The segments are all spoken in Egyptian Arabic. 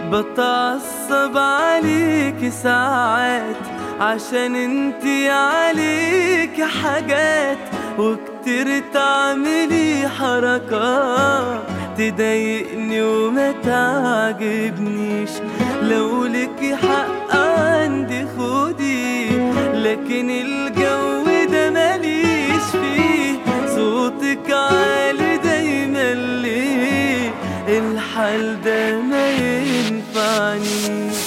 بتعصب عليك ساعات عشان انتي عليك حاجات وكتير تعملي حركات تضايقني وما تعجبنيش لو لك حق عندي خدي لكن الجو ده ماليش فيه صوتك عالي دايما ليه الحال ده ما ينفعنيش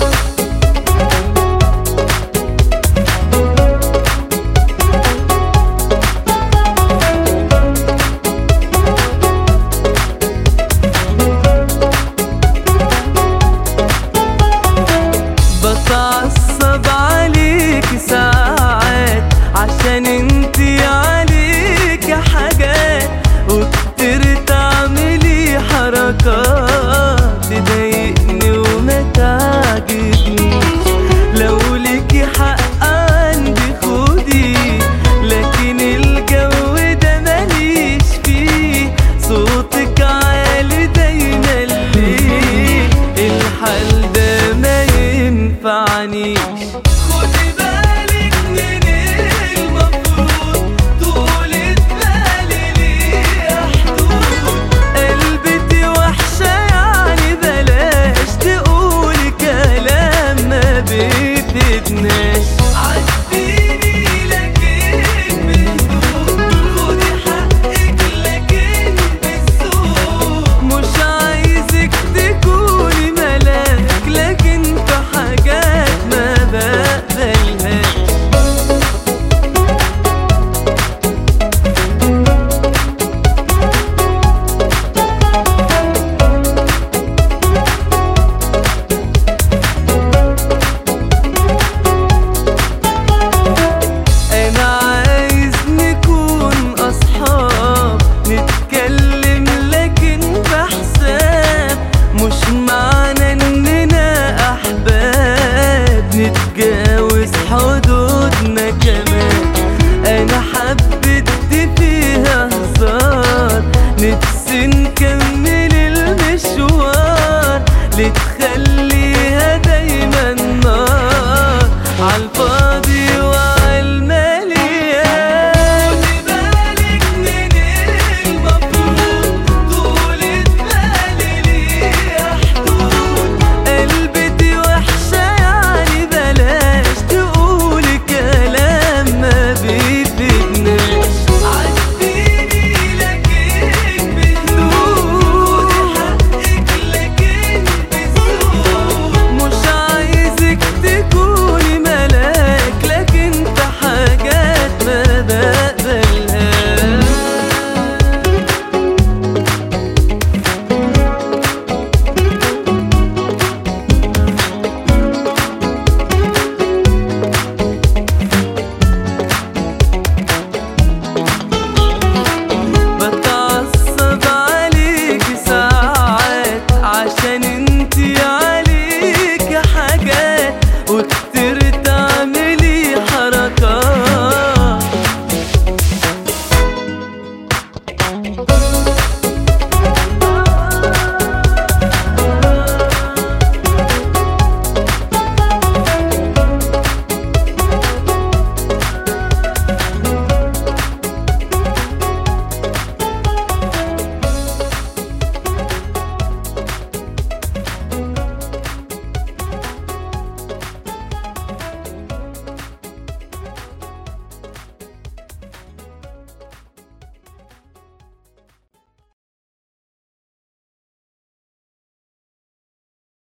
بتعصب عليك ساعات عشان انتي عليك حاجات وكتير تعملي حركات تضايقني وما تعجبنيش لو ليكي حق عندي خدي لكن الجو ده ماليش فيه صوتك عالي دايما ليه الحال ده ما ينفعنيش خدي بالك من المفروض طولة بالي ليها حدود قلبتي وحشة يعني بلاش تقولي كلام ما بيفيدناش عديني لكن بهدوء خدي حقك لكن بالذوق مش عايزك تكوني ملاك لكن في حاجات ما بقبلهاش انا عايز نكون اصحاب نتكلم لكن بحساب مش معنى اننا احباب نتجاوز حدودنا كمان انا حبيت دي فيها هزار نفسي نكمل المشوار لتخلي